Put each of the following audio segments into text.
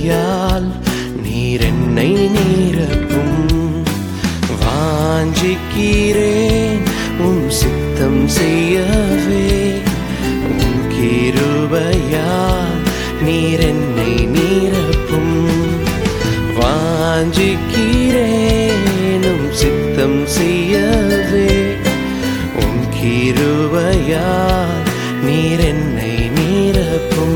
கிருபையால் நீர் என்னை நிரப்பும் வாஞ்சிக்கிறேன் உம் சித்தம் செய்யவே உம் கிருபையால் நீர் என்னை நிரப்பும் வாஞ்சிக்கிறேன் உம் சித்தம் செய்யவே உம் கிருபையால் நீர் என்னை நிரப்பும்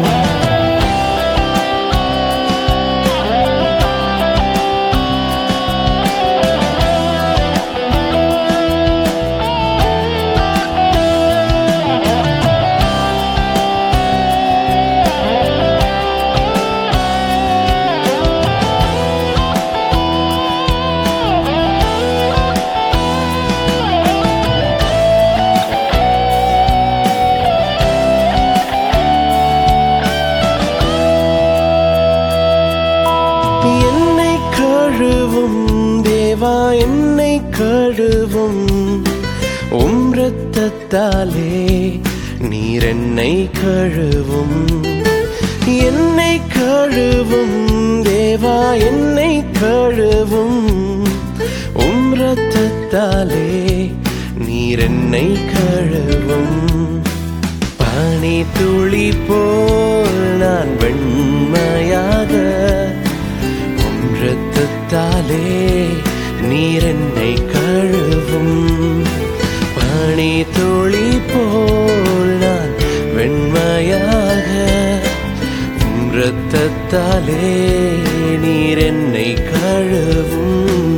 என்னை கழுவும் தேவா என்னை கழுவும் உம் இரத்தத்தாலே நீர் என்னை கழுவும் என்னை கழுவும் தேவா என்னை கழுவும் உம் இரத்தத்தாலே நீர் என்னை கழுவும் பனி துளி போல் நான் வெண்மையாக உம் இரத்தத்தாலே நீர் என்னை கழுவும் பனி துளி போல் நான் வெண்மையாக உம் இரத்தத்தாலே நீர் என்னை கழுவும்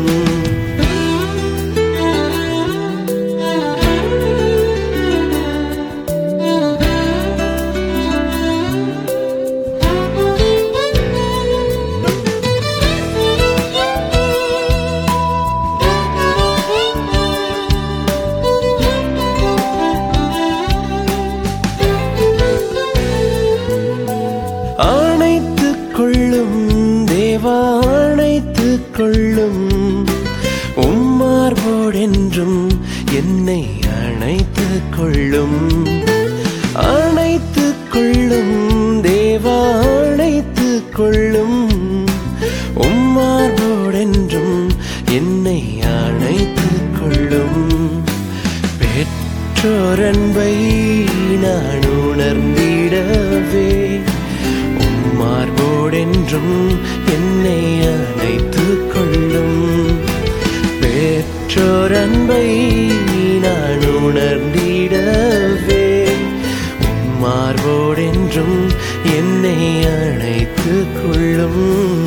அணைத்துக் கொள்ளும் தேவா அணைத்துக் கொள்ளும் உம்மார்போடென்றும் என்னை அணைத்துக் கொள்ளும் அணைத்துக் கொள்ளும் தேவா அணைத்துக் கொள்ளும் உம்மார்போடென்றும் என்னை அணைத்துக் கொள்ளும் பெற்றோரன்பை நான் உணர்ந்திடவே உம்மார்போடென்றும் என்னை அணைத்துக் கொள்ளும் பெற்றோரன்பை நான் உணர்ந்திடவே உம்மார்போடென்றும் என்னை அணைத்துக் கொள்ளும்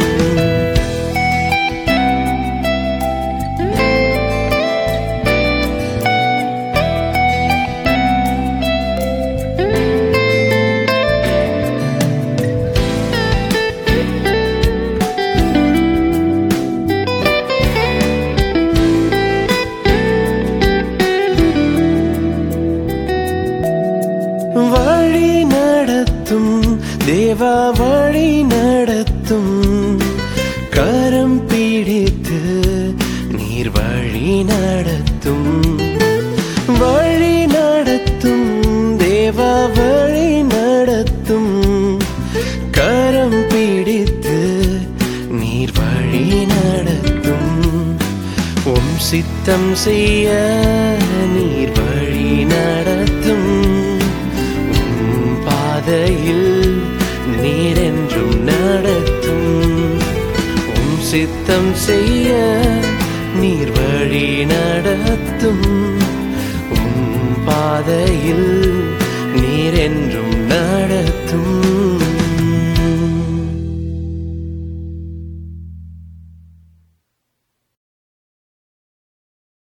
வழி நடத்தும் தேவா வழி நடத்தும் கரம் பிடித்து நீர் வழி நடத்தும் வழி நடத்தும் தேவா வழி நடத்தும் கரம் பிடித்து நீர் வழி நடத்தும் உம் சித்தம் செய்ய நீர் வழி நடத்தும் உம் பாதையில் நீர் என்றும் நடத்தும் உம் சித்தம் செய்ய நீர் வழி நடத்தும் உம் பாதையில்